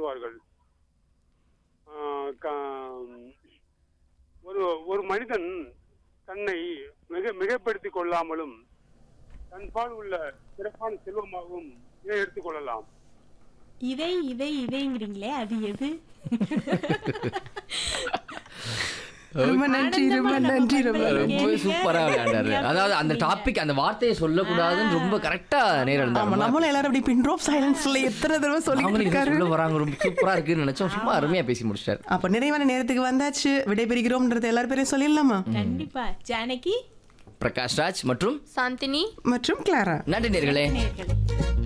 சொல்லுவார்கள் ஆஹ் க- ஒரு ஒரு மனிதன் தன்னை மிக மிகப்படுத்திக் கொள்ளாமலும் தன்பால் உள்ள சிறப்பான செல்வமாகவும் இதை எடுத்துக்கொள்ளலாம் இதை இதை இதைங்கிறீங்களே அது எது ரொம்ப நன்றி ரொம்ப நன்றி ரொம்ப நன்றி. ரொம்ப சூப்பரா விளையாண்டாரு அதாவது அந்த டாபிக் அந்த வார்த்தையை சொல்லக்கூடாதுன்னு ரொம்ப கரெக்டா நேரம் ஆமா இருந்தாங்க நம்மளும் எல்லாரும் அப்படி பின் ட்ராப் சைலன்ஸ்ல எத்தனை தடவை சொல்லிட்டு அவங்களுக்கு இருக்காரு சொல்ல வராங்க ரொம்ப சூப்பரா இருக்குன்னு நினைச்சோம் சும்மா அருமையா பேசி முடிச்சிட்டாரு அப்ப நிறைவான நேரத்துக்கு வந்தாச்சு விடைபெறுகிறோம்ன்றது எல்லாரும் பேரையும் சொல்லிடலாமா கண்டிப்பா ஜானகி பிரகாஷ் ராஜ் மற்றும் சாந்தினி மற்றும் கிளாரா நன்றி நேர்களே நேயர்களே